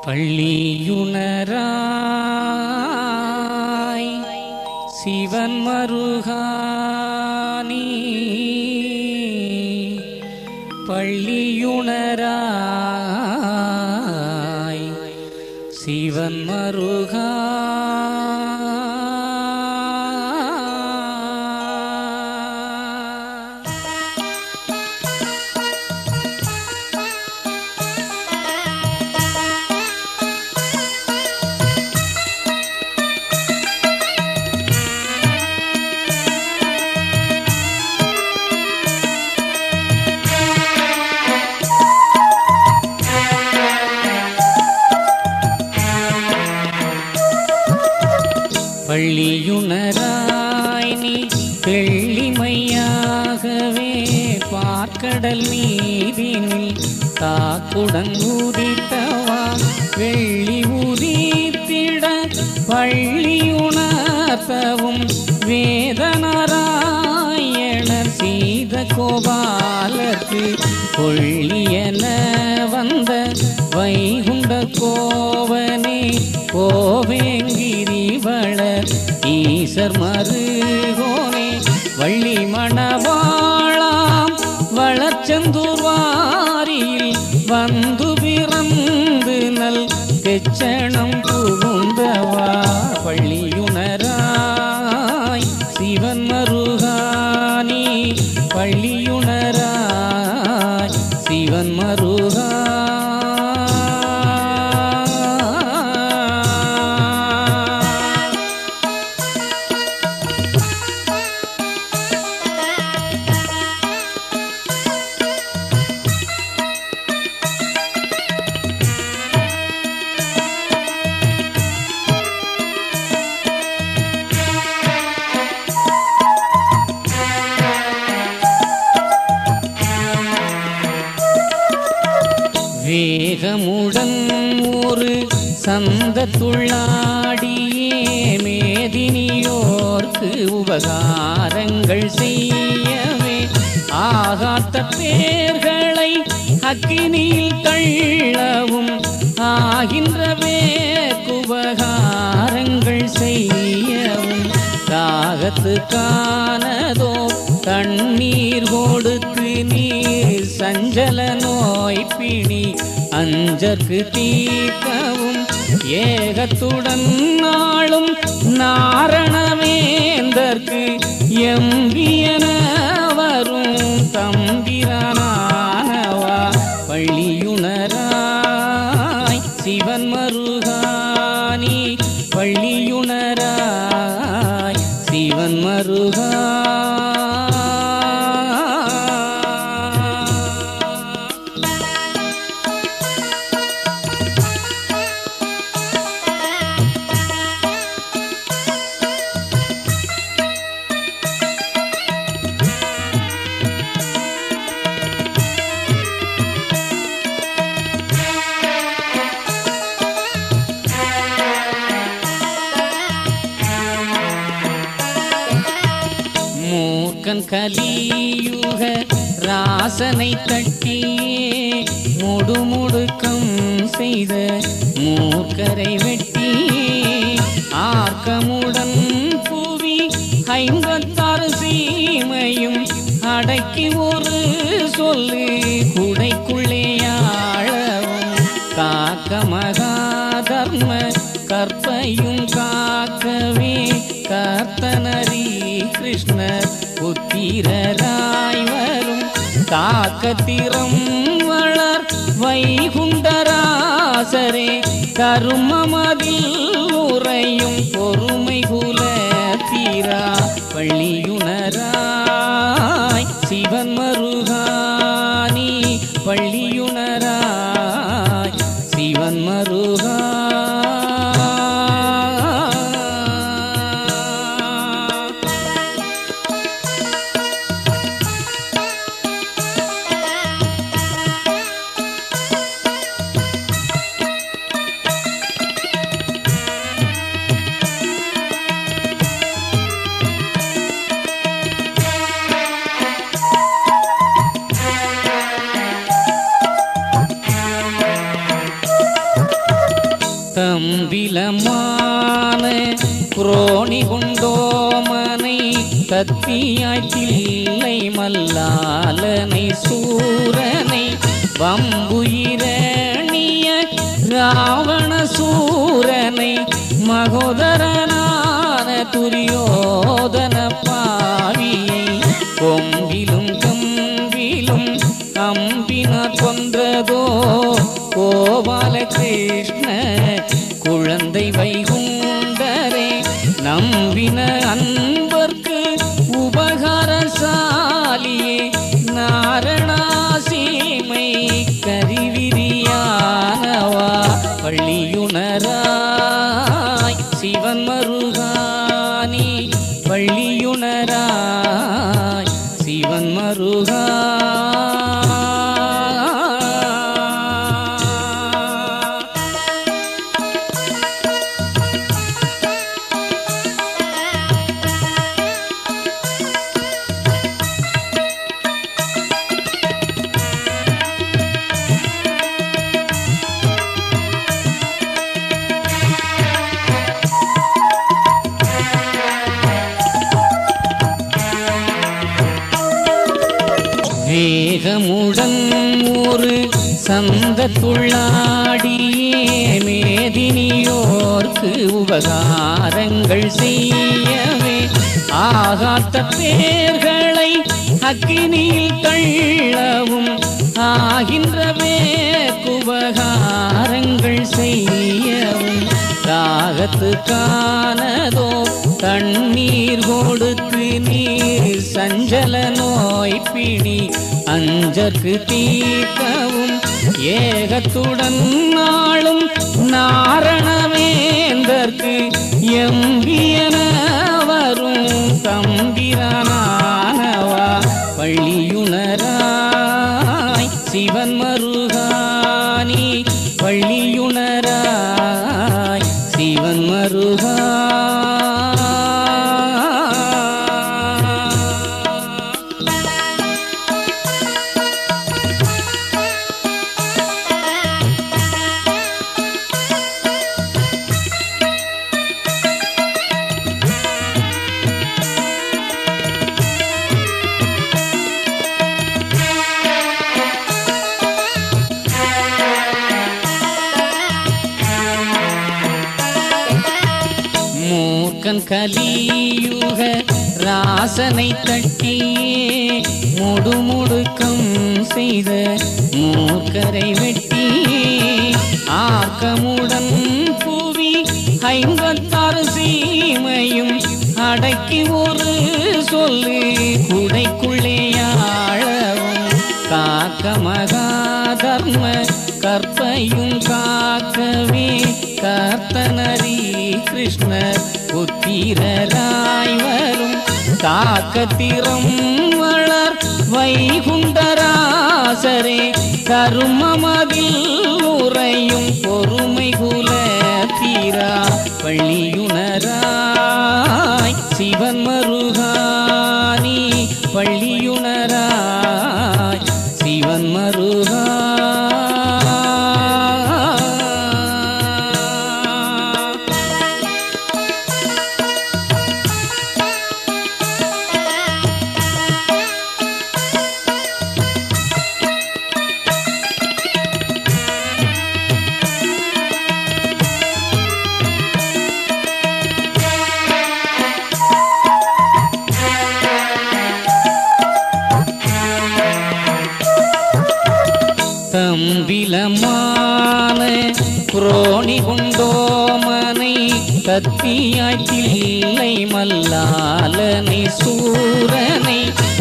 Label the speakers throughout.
Speaker 1: பள்ளியுணராய் சிவன் மருகானி பள்ளியுணராய் சிவன் மருகா பள்ளியுணராய் நீ தெள்ளிமையாகவே பார்க்கடல் மீதினில் தாக்குடன் உதித்தவா வெள்ளி உதித்திட பள்ளி உணர்த்தவும் வேதனாராயணர் சீத கோபாலத்து கொள்ளியன வந்த வைகுண்ட கோவனே கோவேங்கிரிவளர் ஈசர் மருகோனே வள்ளி மணவாளாம் வளச்செந்தூர் வாரியில் வந்து பிறந்து நல் தெச்சணம் புகுந்தவா பள்ளியுணராய் சிவன் மருகானி பள்ளியுணராய் சிவன் மருகா வேகமுடன் ஒரு சந்தத்துள்ளாடியே மேதினியோர்க்கு உபகாரங்கள் செய்யவே ஆகாத்த பேர்களை அக்கினியில் தள்ளவும் ஆகின்றவே உபகாரங்கள் செய்யவும் தாகத்து காணதோ தண்ணீர் கொடுத்து நீர் சஞ்சல நோய் பிணி அஞ்சற்கு தீர்க்கவும் ஏகத்துடன் நாளும் நாரணவேந்தற்கு எம்பியன வரும் தம்பிரானவா பள்ளியுணராய் சிவன் மருகானி பள்ளியுணராய் சிவன் மருகா மூர்க்கன் கலியுக ராசனை தட்டியே முடுமுடுக்கம் செய்த மூர்க்கரை வெட்டி ஆர்க்கமுடன் புவி ஐம்பத்தாறு சீமையும் அடக்கி ஒரு சொல்லு குடைக்குள்ளே ஆழவும் காக்க மகா தர்ம கற்பையும் காக்கவே கர்த்தனரி கிருஷ்ணர் புத்திரராய் வரும் காக்கத்திரம் வளர் வைகுண்டராசரே கருமமதில் உறையும் பொறுமை குல தீரா பள்ளியுணராய் சிவன் மருகானி பள்ளியுணராய் சிவன் மருகா கோணி கொண்டோமனை கத்தியாய் தில்லை மல்லாலனை சூரனை வம்புயிரணிய ராவண சூரனை மகோதரனான துரியோதன பாவியை கொம்பிலும் கம்பிலும் அம்பினார் கொன்றதோ கோபால கிருஷ்ண குழந்தை வைகுண்டரே நம்பின அன்பர்க்கு உபகாரசாலியே நாரணாசீமை கரிவிரியானவா பள்ளியுணராய் சிவன் மருகானி பள்ளியுணராய் சிவன் மருகா மேகமுடன் ஒரு சந்தத்துள்ளாடியே மேதினியோர்க்கு உபகாரங்கள் செய்யவே ஆகாத்த பேர்களை அக்கினியில் தள்ளவும் ஆகின்றவே உபகாரங்கள் செய்யவும் தாகத்து காணதோ தண்ணீர் கொடுத்து நீர் சஞ்சல நோய் பிணி அஞ்சற்கு தீர்க்கவும் ஏகத்துடன் நாளும் நாரணவேந்தற்கு எம்பியன வரும் தம்பிரானவா பள்ளியுணராய் சிவன் மருகானி பள்ளியுணராய் சிவன் மருகா மூர்க்கன் கலியுக ராசனை தட்டியே முடுமுடுக்கம் செய்த மூர்க்கரை வெட்டி ஆக்கமுடன் புவி ஐம்பத்தாறு சீமையும் அடக்கி ஒரு சொல்லு குடைக்குள்ளே ஆழவும் காக்க மகா தர்ம கற்பையும் காக்கவே கர்த்தனரி கிருஷ்ணர் புத்திரராய் வரும் காக்கத்திரம் வளர் வைகுண்டராசரே கருமமதில் உறையும் பொறுமை குல தீரா பள்ளியுணராய் சிவன் மருகானி பள்ளியுணராய் சிவன் மருகா தம்பிலமான குரோணி கொண்டோமனை கத்தியாய் தில்லை மல்லாலனை சூரனை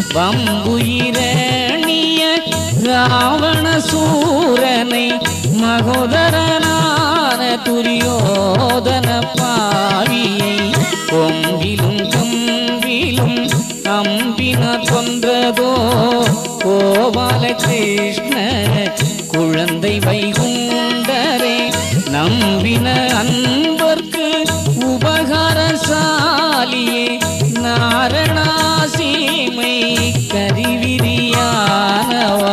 Speaker 1: வம்புயிரணிய ராவண சூரனை மகோதரனான துரியோதன பாவியை கொம்பிலும் கம்பிலும் அம்பினார் கொன்றதோ கோபால கிருஷ்ண குழந்தை வைகுண்டரே நம்பின அன்பர்க்கு உபகாரசாலியே நாரணாசீமை கரிவிரியானவா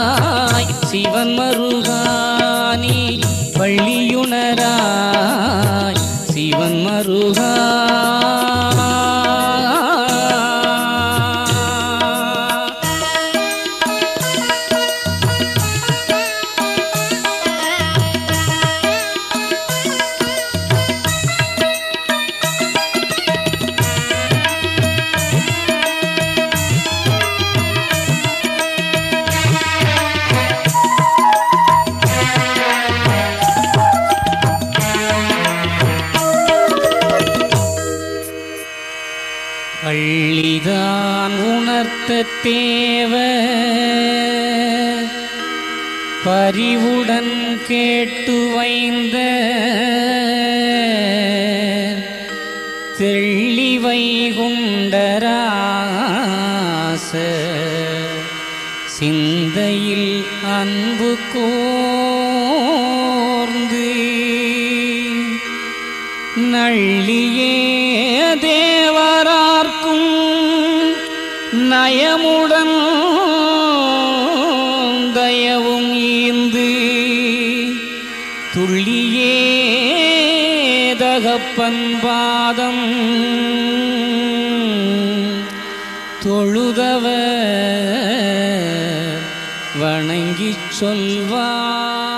Speaker 1: பள்ளியுணராய் சிவன் மருகானி பள்ளியுணராய் மருகா பள்ளிதான் உணர்த்த தேவ பரிவுடன் கேட்டு வைந்த தெள்ளிவை குண்டராச சிந்தையில் அன்பு கோர்ந்து நள்ளியே தேவரார்க்கும் நயமுடன் தயவும் ஈந்து துள்ளியே தகப்பன் பாதம் தொழுதவர் வணங்கிச் சொல்வார்